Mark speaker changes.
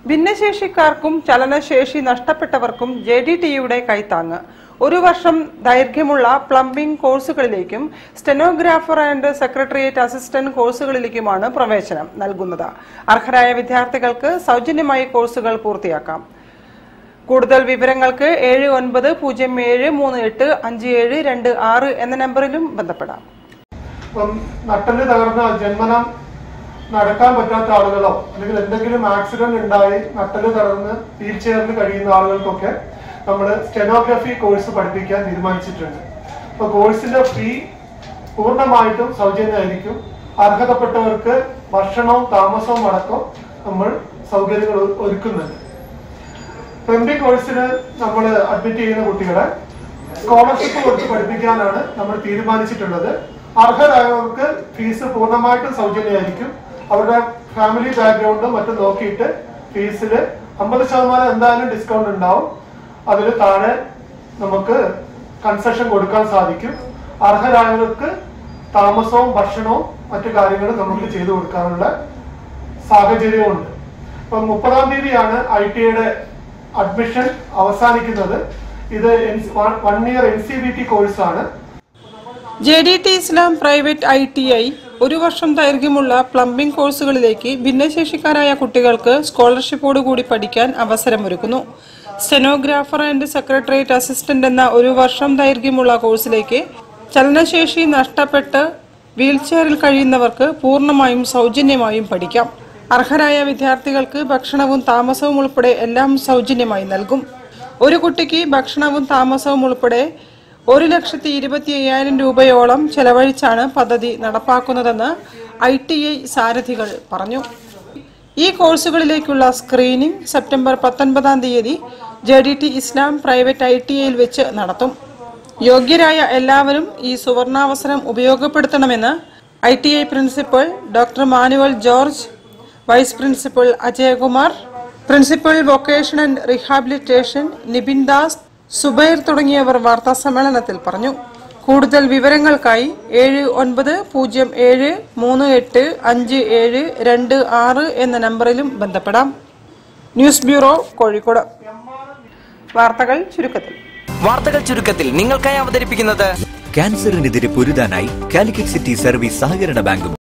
Speaker 1: ഭിന്നശേഷിക്കാർക്കും ചലനശേഷി നഷ്ടപ്പെട്ടവർക്കും J D ടിയുടെ കൈത്താങ്ങ് ഒരു വർഷം ദൈർഘ്യമുള്ള പ്ലംബിംഗ് കോഴ്സുകളിലേക്കും സ്റ്റെനോഗ്രാഫർ ആൻഡ് സെക്രട്ടേറിയറ്റ് അസിസ്റ്റന്റ് കോഴ്സുകളിലേക്കുമാണ് പ്രവേശനം നൽകുന്നത് അർഹരായ വിദ്യാർത്ഥികൾക്ക് സൗജന്യമായി കോഴ്സുകൾ പൂർത്തിയാക്കാം കൂടുതൽ വിവരങ്ങൾക്ക് ഏഴ് ഒൻപത് പൂജ്യം ഏഴ് മൂന്ന് എട്ട് അഞ്ച് ഏഴ് രണ്ട് ആറ് എന്ന നമ്പറിലും ബന്ധപ്പെടാം
Speaker 2: ഇപ്പം നട്ടല് തകർന്ന ജന്മനം നടക്കാൻ പറ്റാത്ത ആളുകളോ അല്ലെങ്കിൽ എന്തെങ്കിലും ആക്സിഡന്റ് ഉണ്ടായി നട്ടല് തകർന്ന് വീൽ ചെയറിൽ കഴിയുന്ന ആളുകൾക്കൊക്കെ നമ്മൾ സ്റ്റെനോഗ്രഫി കോഴ്സ് പഠിപ്പിക്കാൻ തീരുമാനിച്ചിട്ടുണ്ട് അപ്പൊ കോഴ്സിന്റെ ഫീ പൂർണ്ണമായിട്ടും സൗജന്യമായിരിക്കും അർഹതപ്പെട്ടവർക്ക് ഭക്ഷണവും താമസവും അടക്കം നമ്മൾ സൗകര്യങ്ങൾ ഒരു- ഒരുക്കുന്നുണ്ട് എം ബി കോഴ്സിന് നമ്മൾ അഡ്മിറ്റ് ചെയ്യുന്ന കുട്ടികളെ സ്കോളർഷിപ്പ് കൊടുത്ത് പഠിപ്പിക്കാനാണ് നമ്മൾ തീരുമാനിച്ചിട്ടുള്ളത് അർഹരായവർക്ക് ഫീസ് പൂർണ്ണമായിട്ടും സൗജന്യമായിരിക്കും അവരുടെ ഫാമിലി ബാക്ക്ഗ്രൗണ്ടും മറ്റും നോക്കിയിട്ട് ഫീസിൽ അമ്പത് ശതമാനം എന്തായാലും ഡിസ്കൗണ്ട് ഉണ്ടാവും അതിൽ താഴെ നമുക്ക് കൺസെഷൻ കൊടുക്കാൻ സാധിക്കും അർഹരായവർക്ക് താമസവും ഭക്ഷണവും മറ്റു കാര്യങ്ങളും നമുക്ക് ചെയ്തു കൊടുക്കാനുള്ള സാഹചര്യമുണ്ട് ഇപ്പം മുപ്പതാം തീയതിയാണ് ഐ ടിയുടെ അഡ്മിഷൻ അവസാനിക്കുന്നത് ഇത് one year N C B T കോഴ്സാണ്
Speaker 1: J D T Islam private I T I ഒരു വർഷം ദൈർഘ്യമുള്ള പ്ലംബിംഗ് കോഴ്സുകളിലേക്ക് ഭിന്നശേഷിക്കാരായ കുട്ടികൾക്ക് സ്കോളർഷിപ്പോടുകൂടി പഠിക്കാൻ അവസരമൊരുക്കുന്നു സ്റ്റെനോഗ്രാഫർ ആൻഡ് സെക്രട്ടേറിയറ്റ് അസിസ്റ്റന്റ് എന്ന ഒരു വർഷം ദൈർഘ്യമുള്ള കോഴ്സിലേക്ക് ചലനശേഷി നഷ്ടപ്പെട്ട് വീൽചെയറിൽ കഴിയുന്നവർക്ക് പൂർണ്ണമായും സൗജന്യമായും പഠിക്കാം അർഹരായ വിദ്യാർത്ഥികൾക്ക് ഭക്ഷണവും താമസവും ഉൾപ്പെടെ എല്ലാം സൗജന്യമായി നൽകും ഒരു കുട്ടിക്ക് ഭക്ഷണവും താമസവും ഉൾപ്പെടെ ഒരു ലക്ഷത്തി ഇരുപത്തി അയ്യായിരം രൂപയോളം ചെലവഴിച്ചാണ് പദ്ധതി നടപ്പാക്കുന്നതെന്ന് ഐ ടി ഐ സാരഥികൾ പറഞ്ഞു ഈ കോഴ്സുകളിലേക്കുള്ള സ്ക്രീനിംഗ് സെപ്റ്റംബർ പത്തൊൻപതാം തീയതി J D T Islam private I T ഐയിൽ വെച്ച് നടത്തും യോഗ്യരായ എല്ലാവരും ഈ സുവർണാവസരം ഉപയോഗപ്പെടുത്തണമെന്ന് I T I principal doctor Manuel George vice principal Ajayakumar principal vocation and rehabilitation Nibin Das Zubair തുടങ്ങിയവർ വാർത്താ സമ്മേളനത്തിൽ പറഞ്ഞു കൂടുതൽ വിവരങ്ങൾക്കായി ഏഴ് ഒൻപത് പൂജ്യം ഏഴ് മൂന്ന് എട്ട് അഞ്ച് ഏഴ് രണ്ട് ആറ് എന്ന നമ്പറിലും ബന്ധപ്പെടാം ന്യൂസ് ബ്യൂറോ കോഴിക്കോട് വാർത്തകൾ ചുരുക്കത്തിൽ
Speaker 3: വാർത്തകൾ ചുരുക്കത്തിൽ നിങ്ങൾക്കായി അവതരിപ്പിക്കുന്നത്
Speaker 4: ക്യാൻസറിനെതിരെ പൊരുതാനായി കാലിക്കറ്റ് സിറ്റി സർവീസ് സഹകരണ ബാങ്കും